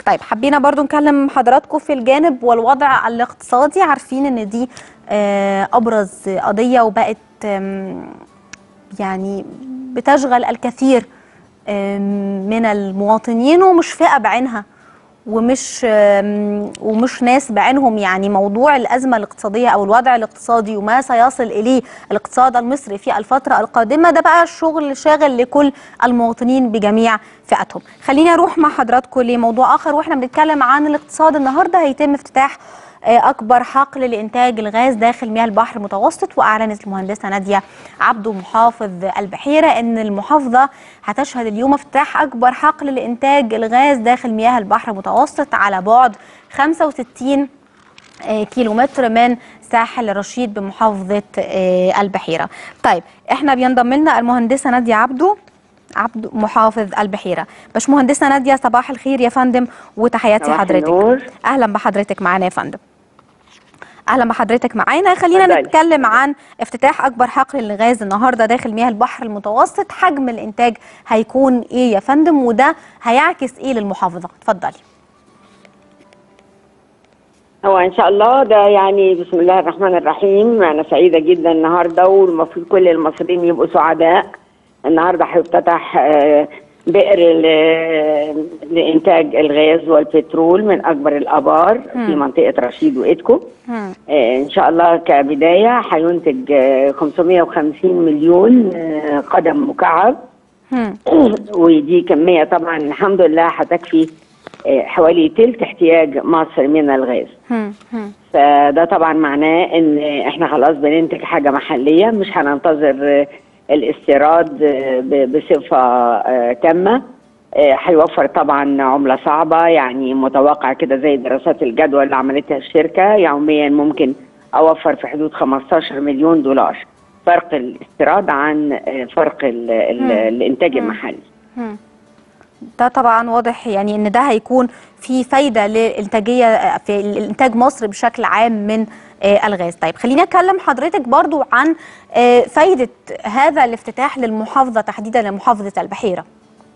طيب حبينا برضو نكلم حضراتكم في الجانب والوضع الاقتصادي عارفين ان دي آه، ابرز قضيه وبقت آم، يعني بتشغل الكثير آم، من المواطنين ومش فئه بعينها ومش آم، ومش ناس بعينهم يعني موضوع الازمه الاقتصاديه او الوضع الاقتصادي وما سيصل اليه الاقتصاد المصري في الفتره القادمه ده بقى شغل شاغل لكل المواطنين بجميع فئاتهم. خليني اروح مع حضراتكم لموضوع اخر واحنا بنتكلم عن الاقتصاد النهارده هيتم افتتاح آه، اكبر حقل لانتاج الغاز داخل مياه البحر المتوسط واعلنت المهندسه ناديه عبده محافظ البحيره ان المحافظه هتشهد اليوم افتتاح اكبر حقل لانتاج الغاز داخل مياه البحر المتوسط على بعد 65 آه، كيلومتر من ساحل رشيد بمحافظة آه، البحيرة طيب احنا بينضم لنا المهندسة نادية عبدو عبد محافظ البحيرة باش مهندسة نادية صباح الخير يا فندم وتحياتي صباح حضرتك النور. اهلا بحضرتك معانا يا فندم اهلا بحضرتك معانا خلينا اتفضلي. نتكلم عن افتتاح اكبر حقل للغاز النهارده داخل مياه البحر المتوسط حجم الانتاج هيكون ايه يا فندم وده هيعكس ايه للمحافظه اتفضلي هو ان شاء الله ده يعني بسم الله الرحمن الرحيم انا سعيده جدا النهارده والمفروض كل المصريين يبقوا سعداء النهارده هيفتتح آه، بئر ل- لانتاج الغاز والبترول من اكبر الابار في منطقه رشيد وإيدكو مم. آه، ان شاء الله كبدايه هينتج آه، 550 مليون آه، قدم مكعب مم. ودي كميه طبعا الحمد لله هتكفي آه، حوالي تلت احتياج مصر من الغاز مم. مم. فده طبعا معناه ان احنا خلاص بننتج حاجه محليه مش هننتظر آه، الاستيراد آه، ب- بصفه آه، تامه آه، هيوفر طبعا عمله صعبه يعني متوقع كده زي دراسات الجدوى اللي عملتها الشركه يوميا ممكن اوفر في حدود 15 مليون دولار فرق الاستيراد عن آه، فرق ال- ال- مم. الانتاج مم. المحلي مم. ده طبعا واضح يعني ان ده هيكون في فايده للانتاجيه في الانتاج مصر بشكل عام من آه، الغاز طيب خليني اكلم حضرتك برضو عن آه، فايده هذا الافتتاح للمحافظه تحديدا لمحافظه البحيره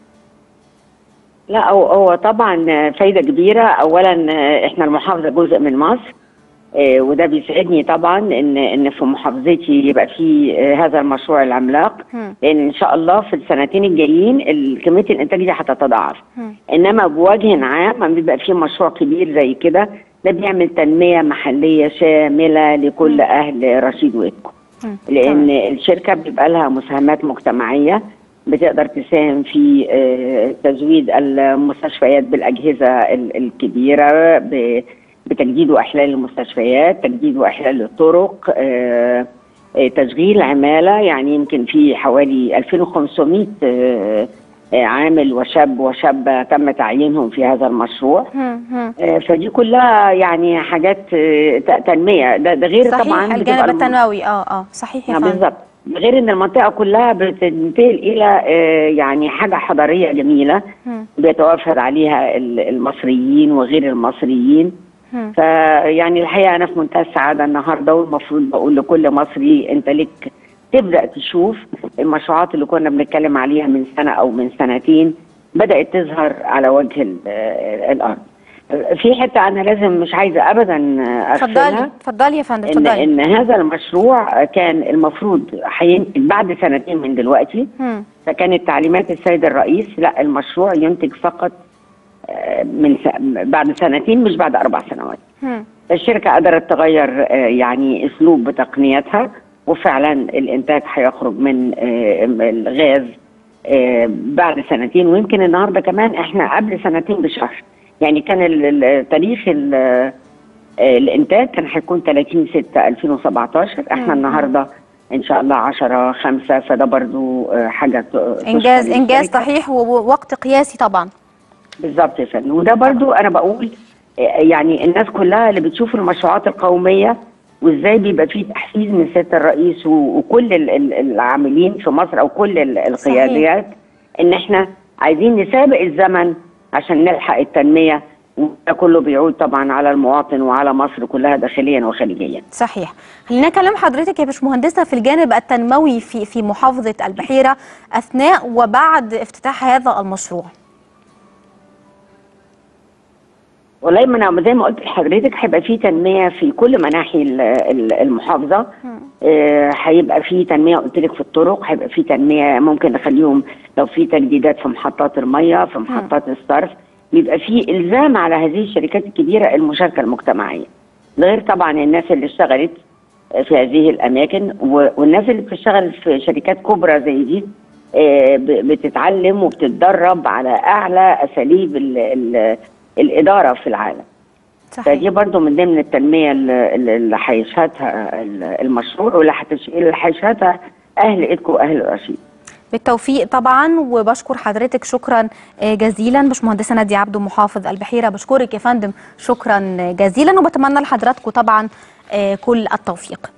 لا هو هو طبعا فايده كبيره اولا احنا المحافظه جزء من مصر آه، وده بيسعدني طبعا ان ان في محافظتي يبقى في آه، هذا المشروع العملاق مم. لان ان شاء الله في السنتين الجايين ال- كميه الانتاج دي هتتضاعف مم. انما بوجه عام لما بيبقى في مشروع كبير زي كده ده بيعمل تنميه محليه شامله لكل اهل رشيد وإيدكو مم. لان الشركه بيبقى لها مساهمات مجتمعيه بتقدر تساهم في آه، تزويد المستشفيات بالاجهزه ال- الكبيره ب- بتجديد واحلال المستشفيات تجديد واحلال الطرق آه، آه، تشغيل عماله يعني يمكن في حوالي 2500 آه، آه، عامل وشاب وشابه تم تعيينهم في هذا المشروع مم. مم. آه، فدي كلها يعني حاجات آه، ت- تنميه ده ده غير صحيح طبعا بتبقى الجانب الم- التنموي اه اه صحيح يا نعم فندم بالظبط غير ان المنطقه كلها بتنتقل الى آه، يعني حاجه حضاريه جميله مم. بيتوافد عليها ال- المصريين وغير المصريين مم. فيعني الحقيقه انا في منتهى السعاده النهارده والمفروض بقول لكل مصري انت لك تبدا تشوف المشروعات اللي كنا بنتكلم عليها من سنه او من سنتين بدات تظهر على وجه ال- آه، الارض في حته انا لازم مش عايزه ابدا اغفلها اتفضلي اتفضلي يا فندم ان اتفضلي ان هذا المشروع كان المفروض هينتج بعد سنتين من دلوقتي مم. فكانت تعليمات السيد الرئيس لا المشروع ينتج فقط آه، من س... بعد سنتين مش بعد اربع سنوات مم. الشركه قدرت تغير آه، يعني اسلوب بتقنياتها وفعلا الانتاج هيخرج من آه، الغاز آه، بعد سنتين ويمكن النهارده كمان احنا قبل سنتين بشهر يعني كان ال- ال- تاريخ ال- آه، الانتاج كان هيكون 30 6 2017 احنا مم. النهارده ان شاء الله 10 5 فده برضو آه، حاجه ت- انجاز تشكر انجاز للشركة. صحيح ووقت قياسي طبعا بالظبط يا فندم وده برضو انا بقول آه، يعني الناس كلها اللي بتشوف المشروعات القوميه وازاي بيبقى فيه تحفيز من سياده الرئيس و- وكل ال- ال- العاملين في مصر او كل ال- القيادات ان احنا عايزين نسابق الزمن عشان نلحق التنميه وده كله بيعود طبعا على المواطن وعلى مصر كلها داخليا وخارجيا صحيح خلينا نكلم حضرتك يا باشمهندسه في الجانب التنموي في في محافظه البحيره اثناء وبعد افتتاح هذا المشروع والله ما انا زي ما قلت لحضرتك هيبقى في تنميه في كل مناحي ال- ال- المحافظه آه، هيبقى في تنميه قلت لك في الطرق هيبقى في تنميه ممكن نخليهم لو في تجديدات في محطات الميه في محطات الصرف بيبقى في الزام على هذه الشركات الكبيره المشاركه المجتمعيه غير طبعا الناس اللي اشتغلت في هذه الاماكن و- والناس اللي بتشتغل في شركات كبرى زي دي آه، ب- بتتعلم وبتتدرب على اعلى اساليب ال ال الاداره في العالم صحيح فدي برضو من ضمن التنميه اللي اللي هيشهدها ال- المشروع واللي هتش- اللي هيشهدها اهل ايدكو واهل الرشيد بالتوفيق طبعا وبشكر حضرتك شكرا آه، جزيلا باشمهندسه ناديه عبده محافظ البحيره بشكرك يا فندم شكرا جزيلا وبتمنى لحضراتكم طبعا آه، كل التوفيق